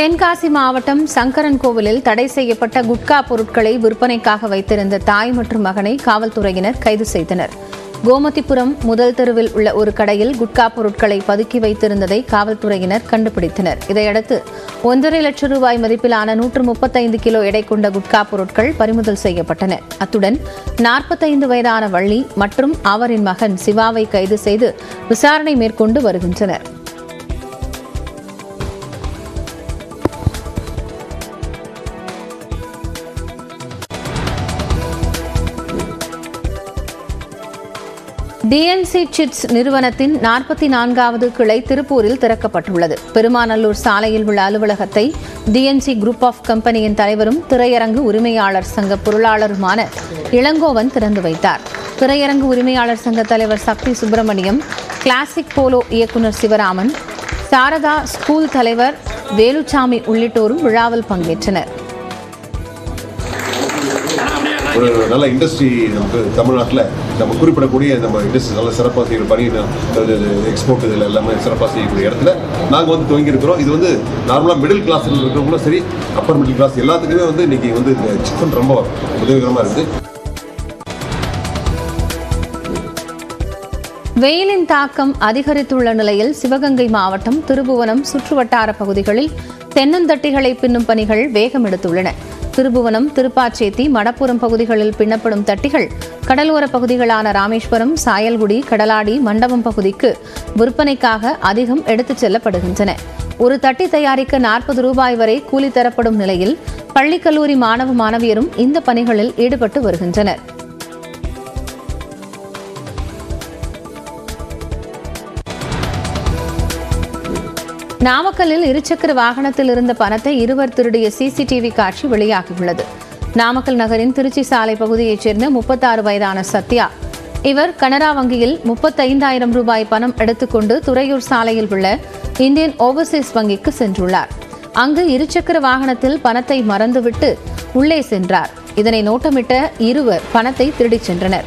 தென்காசி மாவட்டம் சங்கரன் கோவிலில் தடை செய்யப்பட்ட குட்கா பொருட்களை விற்பனைக்காக வைத்திருந்த தாய் மற்றும் மகனை காவல்துறையினர் கைது செய்தனர் கோமதிபுரம் முதல் தெருவில் உள்ள ஒரு கடையில் குட்கா பொருட்களை பதுக்கி வைத்திருந்ததை காவல்துறையினர் கண்டுபிடித்தனர் இதையடுத்து ஒன்றரை லட்சம் ரூபாய் மதிப்பிலான நூற்று முப்பத்தைந்து கிலோ எடை கொண்ட குட்கா பொருட்கள் பறிமுதல் செய்யப்பட்டன அத்துடன் நாற்பத்தைந்து வயதான வள்ளி மற்றும் அவரின் மகன் சிவாவை கைது செய்து விசாரணை மேற்கொண்டு வருகின்றனர் டிஎன்சி சிட்ஸ் நிறுவனத்தின் நாற்பத்தி நான்காவது கிளை திருப்பூரில் திறக்கப்பட்டுள்ளது பெருமாநல்லூர் சாலையில் உள்ள அலுவலகத்தை டிஎன்சி குரூப் ஆஃப் கம்பெனியின் தலைவரும் திரையரங்கு உரிமையாளர் சங்க பொருளாளருமான இளங்கோவன் திறந்து வைத்தார் திரையரங்கு உரிமையாளர் சங்க தலைவர் சக்தி சுப்பிரமணியம் கிளாசிக் போலோ இயக்குநர் சிவராமன் சாரதா ஸ்கூல் தலைவர் வேலுச்சாமி உள்ளிட்டோரும் விழாவில் பங்கேற்றனர் ஒரு நல்ல இண்டஸ்ட்ரி நமக்கு தமிழ்நாட்டில் நம்ம குறிப்பிடக்கூடிய நம்ம இண்டஸ்ட்ரி நல்ல சிறப்பாக செய்கிற பணி எக்ஸ்போர்ட் இதில் எல்லாமே சிறப்பாக செய்யக்கூடிய இடத்துல நாங்கள் வந்து துவங்கியிருக்கிறோம் இது வந்து நார்மலாக மிடில் கிளாஸில் இருக்கிறவங்களும் சரி அப்பர் மிடில் கிளாஸ் எல்லாத்துக்குமே வந்து இன்னைக்கு வந்து சிக்கன் ரொம்ப உதவிகரமாக இருக்குது வெயிலின் தாக்கம் அதிகரித்துள்ள நிலையில் சிவகங்கை மாவட்டம் திருபுவனம் சுற்றுவட்டார பகுதிகளில் தென்னந்தட்டிகளை பின்னும் பணிகள் வேகம் எடுத்துள்ளன திருபுவனம் திருப்பாச்சேத்தி மடப்புரம் பகுதிகளில் பின்னப்படும் தட்டிகள் கடலோர பகுதிகளான ராமேஸ்வரம் சாயல்குடி கடலாடி மண்டபம் பகுதிக்கு விற்பனைக்காக அதிகம் எடுத்துச் செல்லப்படுகின்றன ஒரு தட்டி தயாரிக்க நாற்பது ரூபாய் வரை கூலி தரப்படும் நிலையில் பள்ளி கல்லூரி மாணவ மாணவியரும் இந்த பணிகளில் ஈடுபட்டு வருகின்றனர் நாமக்கல்லில் இருசக்கர வாகனத்தில் இருந்த பணத்தை இருவர் திருடிய சிசிடிவி காட்சி வெளியாகியுள்ளது நாமக்கல் நகரின் திருச்சி சாலை பகுதியைச் சேர்ந்த முப்பத்தாறு வயதான சத்யா இவர் கனரா வங்கியில் முப்பத்தைந்தாயிரம் ரூபாய் பணம் எடுத்துக்கொண்டு துறையூர் சாலையில் உள்ள இந்தியன் ஓவர்சீஸ் வங்கிக்கு சென்றுள்ளார் அங்கு இருசக்கர வாகனத்தில் பணத்தை மறந்துவிட்டு உள்ளே சென்றார் இதனை நோட்டமிட்ட இருவர் பணத்தை திருடிச் சென்றனர்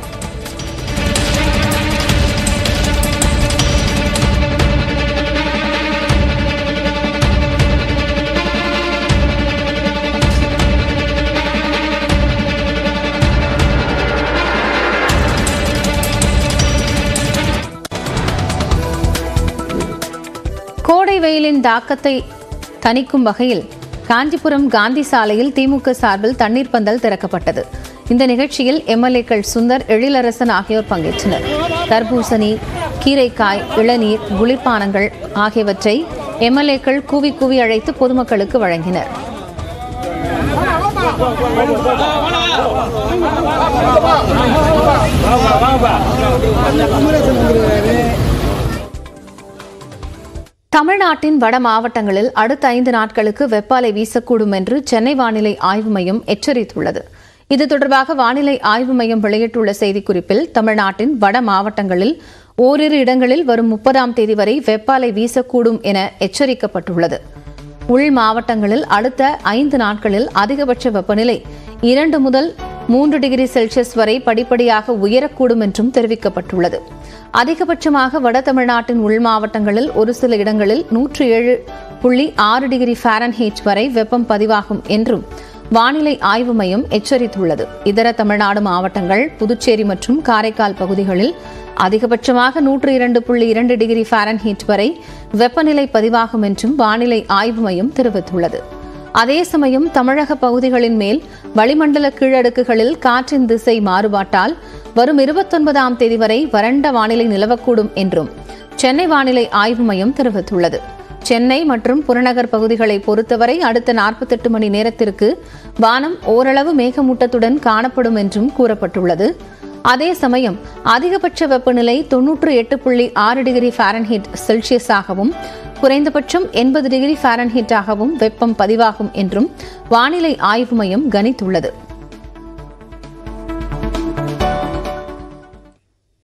கோடை வெயிலின் தாக்கத்தை தணிக்கும் வகையில் காஞ்சிபுரம் காந்தி சாலையில் திமுக சார்பில் தண்ணீர் பந்தல் திறக்கப்பட்டது இந்த நிகழ்ச்சியில் எம்எல்ஏக்கள் சுந்தர் எழிலரசன் ஆகியோர் பங்கேற்றனர் தர்பூசணி கீரைக்காய் இளநீர் குளிர்பானங்கள் ஆகியவற்றை எம்எல்ஏக்கள் கூவி கூவி அழைத்து பொதுமக்களுக்கு வழங்கினர் தமிழ்நாட்டின் வட மாவட்டங்களில் அடுத்த ஐந்து நாட்களுக்கு வெப்பாலை வீசக்கூடும் என்று சென்னை வானிலை ஆய்வு மையம் எச்சரித்துள்ளது இது தொடர்பாக வானிலை ஆய்வு மையம் வெளியிட்டுள்ள செய்திக்குறிப்பில் தமிழ்நாட்டின் வட மாவட்டங்களில் ஓரிரு இடங்களில் வரும் முப்பதாம் தேதி வரை வெப்பாலை வீசக்கூடும் என எச்சரிக்கப்பட்டுள்ளது உள் மாவட்டங்களில் அடுத்த ஐந்து நாட்களில் அதிகபட்ச வெப்பநிலை இரண்டு முதல் மூன்று டிகிரி செல்சியஸ் வரை படிப்படியாக உயரக்கூடும் என்றும் தெரிவிக்கப்பட்டுள்ளது அதிகபட்சமாக வட தமிழ்நாட்டின் உள் மாவட்டங்களில் ஒரு சில இடங்களில் நூற்று ஏழு புள்ளி ஆறு டிகிரி ஃபாரன்ஹீட் வரை வெப்பம் பதிவாகும் என்றும் வானிலை ஆய்வு மையம் எச்சரித்துள்ளது இதர தமிழ்நாடு மாவட்டங்கள் புதுச்சேரி மற்றும் காரைக்கால் பகுதிகளில் அதிகபட்சமாக நூற்று இரண்டு புள்ளி இரண்டு டிகிரி ஃபாரன்ஹீட் வரை வெப்பநிலை பதிவாகும் என்றும் வானிலை ஆய்வு மையம் தெரிவித்துள்ளது அதே சமயம் தமிழக பகுதிகளின் மேல் வளிமண்டல கீழடுக்குகளில் காற்றின் திசை மாறுபாட்டால் வரும் இருபத்தொன்பதாம் தேதி வரை வறண்ட வானிலை நிலவக்கூடும் என்றும் சென்னை வானிலை ஆய்வு மையம் தெரிவித்துள்ளது சென்னை மற்றும் புறநகர் பகுதிகளை பொறுத்தவரை அடுத்த நாற்பத்தெட்டு மணி நேரத்திற்கு வானம் ஓரளவு மேகமூட்டத்துடன் காணப்படும் என்றும் கூறப்பட்டுள்ளது அதே சமயம் அதிகபட்ச வெப்பநிலை தொன்னூற்று எட்டு புள்ளி ஆறு டிகிரி ஃபாரன்ஹீட் செல்சியஸாகவும் குறைந்தபட்சம் எண்பது டிகிரி ஃபாரன்ஹீட்டாகவும் வெப்பம் பதிவாகும் என்றும் வானிலை ஆய்வு மையம் கணித்துள்ளது